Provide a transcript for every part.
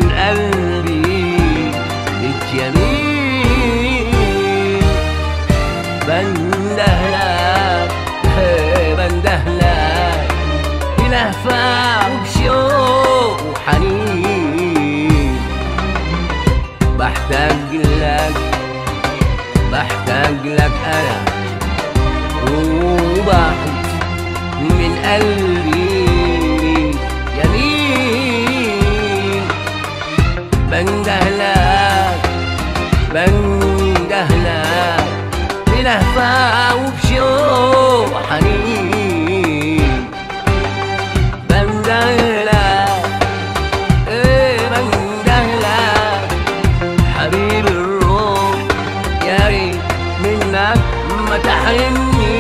قلبي الجميل بندهلك بندهلك بلهفة وبشوق وحنين بحتاج لك بحتاج لك أنا وبحب من قلبي يمين بندهلك بندهلك بلهفة وبشوق حنين بندهلك ايه بندهلك حبيب الروح يا ريت منك ما تحرمني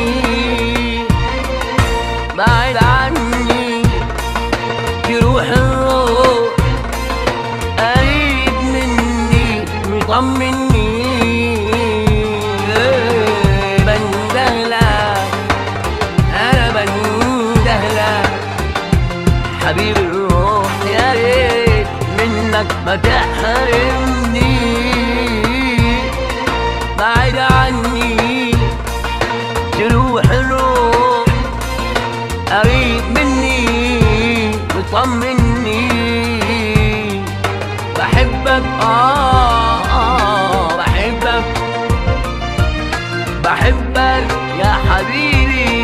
بعد عني جروح الروح قريب مني مطمني إيه، بندهلك انا بندهلك حبيب الروح يا ريت منك ما تحرمني بعد عني جروح الروح قريب مني مطمني بحبك آه, آه بحبك بحبك يا حبيبي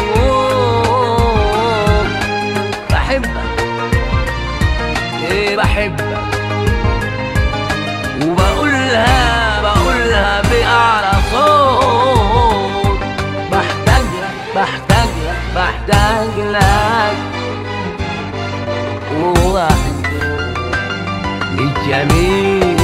أوه، بحبك ايه بحبك وبقولها بقولها بأعلى صوت بحتاج لك بحتاج لك بحتاج لك وواحد للجميل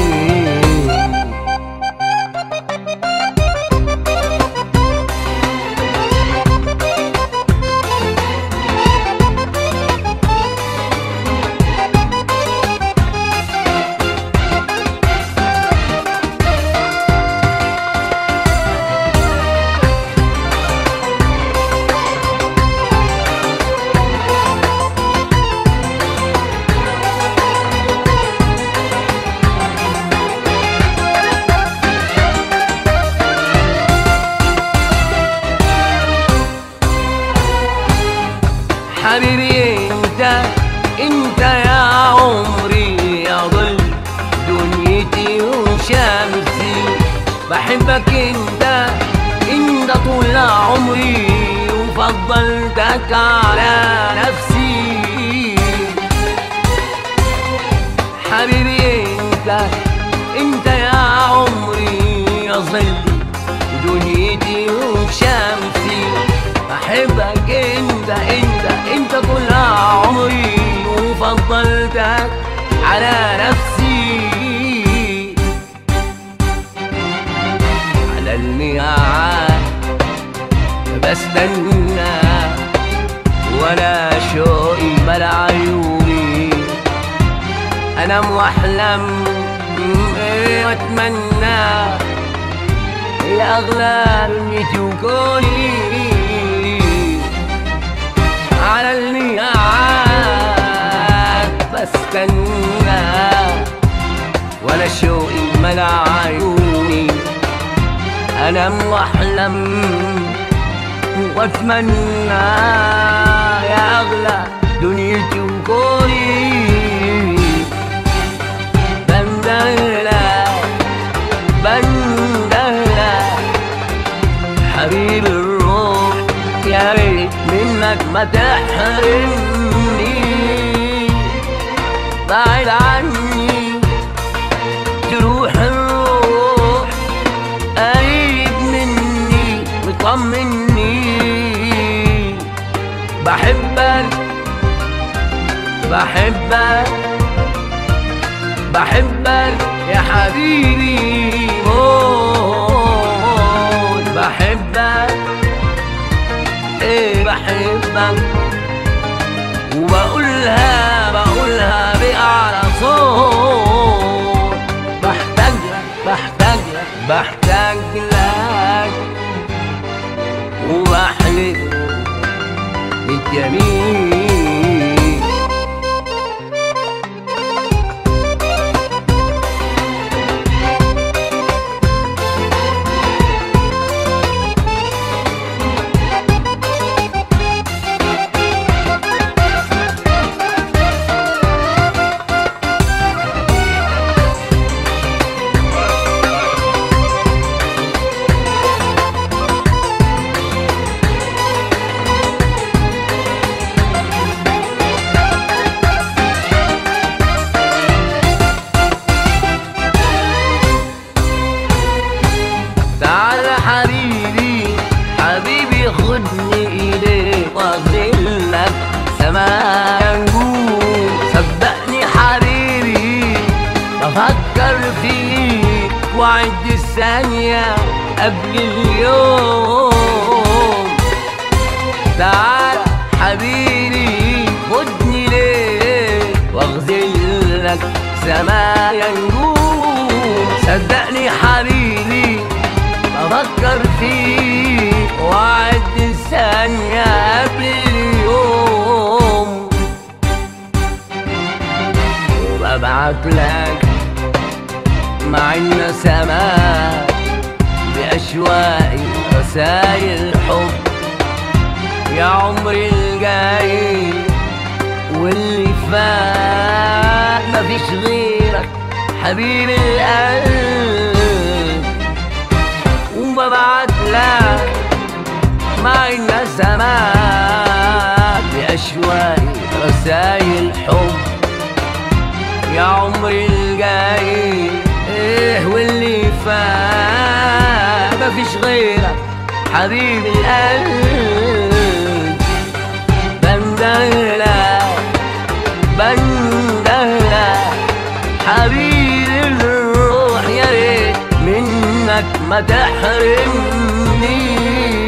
حبيبي انت انت يا عمري يا ظل دنيتي وشمسي بحبك انت انت طول عمري وفضلتك على نفسي حبيبي انت انت يا عمري يا ظلي دنيتي وشمسي بحبك انت انت انت كل عمري وفضلتك على نفسي على الميعاد بستنى وانا شوقي ملا عيوني انام واحلم إيه واتمنى يا اغلى دنيتي وكوني على الميعاد بستنى وانا شوقي ملا عيوني انام واحلم واتمنى يا اغلى دنيتي وكوني بندهلك بندهلك حبيب الروح يا ريت منك ما تحرمني بعد عني تروح الروح قريب مني مطمني بحبك بحبك بحبك يا حبيبي موت بحبك ايه بحبك وبقولها بقولها بأعلى صوت بحتاج لك بحتاج لك بحتاج لك وبحلف بالجميل وعد الثانية قبل اليوم تعال حبيبي خدني ليه واغزل لك سمايا نجوم صدقني حبيبي بفكر فيك وعد الثانية قبل اليوم وببعت لك مع النسمات بأشواقي رسايل حب يا عمري الجاي واللي فات مفيش غيرك حبيب القلب وببعت لك مع النسمات بأشواقي رسايل حب يا عمري الجاي ايه واللي فات مفيش غيرك حبيب القلب بندهلك بندهلك حبيب الروح يا ريت منك ما تحرمني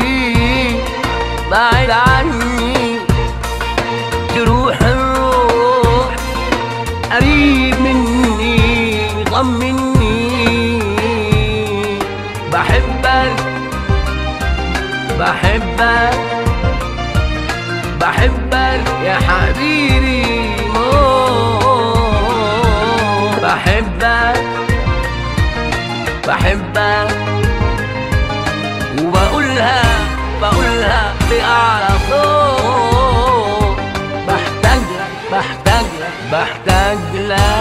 بعد عني تروح الروح قريب مني طمني بحبك بحبك بحبك يا حبيبي موت بحبك بحبك وبقولها بقولها بأعلى صوت بحتاج لك بحتاج لك بحتاج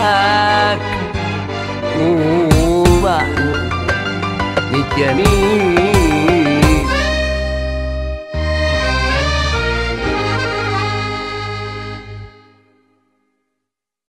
لك وبقول للجميل